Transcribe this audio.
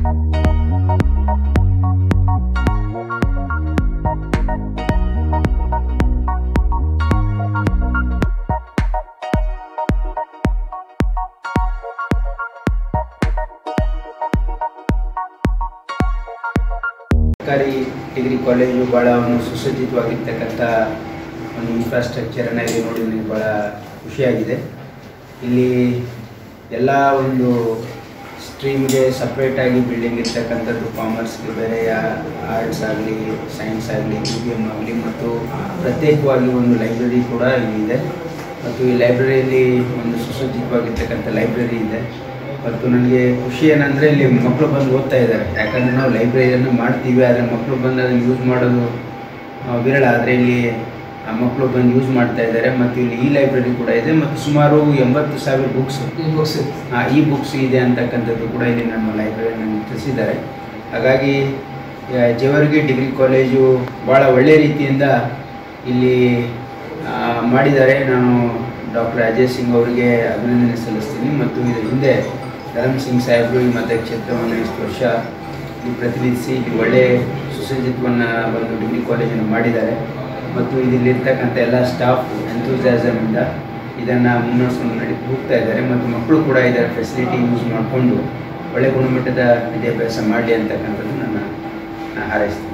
ಸರ್ಕಾರಿ degree college ಭಾಳ ಒಂದು ಸುಸಜ್ಜಿತವಾಗಿರ್ತಕ್ಕಂಥ ಒಂದು ಇನ್ಫ್ರಾಸ್ಟ್ರಕ್ಚರನ್ನು ಇಲ್ಲಿ ನೋಡಿ ನನಗೆ ಭಾಳ ಖುಷಿಯಾಗಿದೆ ಇಲ್ಲಿ ಎಲ್ಲ ಒಂದು ಸ್ಟ್ರೀಮ್ಗೆ ಸಪ್ರೇಟಾಗಿ ಬಿಲ್ಡಿಂಗ್ ಇರ್ತಕ್ಕಂಥದ್ದು ಕಾಮರ್ಸ್ಗೆ ಬೇರೆ ಆರ್ಟ್ಸ್ ಆಗಲಿ ಸೈನ್ಸ್ ಆಗಲಿ ಬಿ ಬಿ ಎಮ್ ಆಗಲಿ ಮತ್ತು ಪ್ರತ್ಯೇಕವಾಗಿ ಒಂದು ಲೈಬ್ರರಿ ಕೂಡ ಇಲ್ಲಿದೆ ಮತ್ತು ಈ ಲೈಬ್ರರಿಯಲ್ಲಿ ಒಂದು ಸುಸಜ್ಜಿತವಾಗಿರ್ತಕ್ಕಂಥ ಲೈಬ್ರರಿ ಇದೆ ಮತ್ತು ನನಗೆ ಖುಷಿ ಏನಂದರೆ ಇಲ್ಲಿ ಮಕ್ಕಳು ಬಂದು ಓದ್ತಾ ಇದ್ದಾರೆ ಯಾಕಂದರೆ ನಾವು ಲೈಬ್ರರಿಯನ್ನು ಮಾಡ್ತೀವಿ ಆದರೆ ಮಕ್ಕಳು ಬಂದು ಅದನ್ನು ಯೂಸ್ ಮಾಡೋದು ಆ, ವಿರಳ ಆದರೆ ಇಲ್ಲಿ ಆ ಮಕ್ಕಳು ಬಂದು ಯೂಸ್ ಮಾಡ್ತಾ ಇದ್ದಾರೆ ಮತ್ತು ಇಲ್ಲಿ ಈ ಲೈಬ್ರರಿ ಕೂಡ ಇದೆ ಮತ್ತು ಸುಮಾರು ಎಂಬತ್ತು ಸಾವಿರ ಬುಕ್ಸ್ ಈ ಬುಕ್ಸ್ ಈ ಬುಕ್ಸ್ ಇದೆ ಅಂತಕ್ಕಂಥದ್ದು ಕೂಡ ಇಲ್ಲಿ ನಮ್ಮ ಲೈಬ್ರರಿಯನ್ನು ತಿಳಿಸಿದ್ದಾರೆ ಹಾಗಾಗಿ ಆ, ಜೇವರ್ಗಿ ಡಿಗ್ರಿ ಕಾಲೇಜು ಭಾಳ ಒಳ್ಳೆಯ ರೀತಿಯಿಂದ ಇಲ್ಲಿ ಆ, ಮಾಡಿದ್ದಾರೆ ನಾನು ಡಾಕ್ಟರ್ ಅಜಯ್ ಸಿಂಗ್ ಅವರಿಗೆ ಅಭಿನಂದನೆ ಸಲ್ಲಿಸ್ತೀನಿ ಮತ್ತು ಇದರ ಹಿಂದೆ ಧರಮ್ ಸಿಂಗ್ ಸಾಹೇಬರು ಈ ಮತ ಕ್ಷೇತ್ರವನ್ನು ಇಷ್ಟು ವರ್ಷ ಇಲ್ಲಿ ಪ್ರತಿನಿಧಿಸಿ ಇಲ್ಲಿ ಒಳ್ಳೆಯ ಸುಸಜ್ಜಿತವನ್ನು ಒಂದು ಡಿಗ್ರಿ ಕಾಲೇಜನ್ನು ಮಾಡಿದ್ದಾರೆ ಮತ್ತು ಇಲ್ಲಿರ್ತಕ್ಕಂಥ ಎಲ್ಲ ಸ್ಟಾಫ್ ಎಂತೂಸಿಯಾಸಮಿಂದ ಇದನ್ನು ಮುನ್ನಡೆಸ್ಕೊಂಡು ನಡಿ ಹೋಗ್ತಾ ಇದ್ದಾರೆ ಮತ್ತು ಮಕ್ಕಳು ಕೂಡ ಇದರ ಫೆಸಿಲಿಟಿ ಯೂಸ್ ಮಾಡಿಕೊಂಡು ಒಳ್ಳೆ ಗುಣಮಟ್ಟದ ವಿದ್ಯಾಭ್ಯಾಸ ಮಾಡಲಿ ಅಂತಕ್ಕಂಥದ್ದು ನನ್ನ ನಾನು ಹಾರೈಸ್ತೀನಿ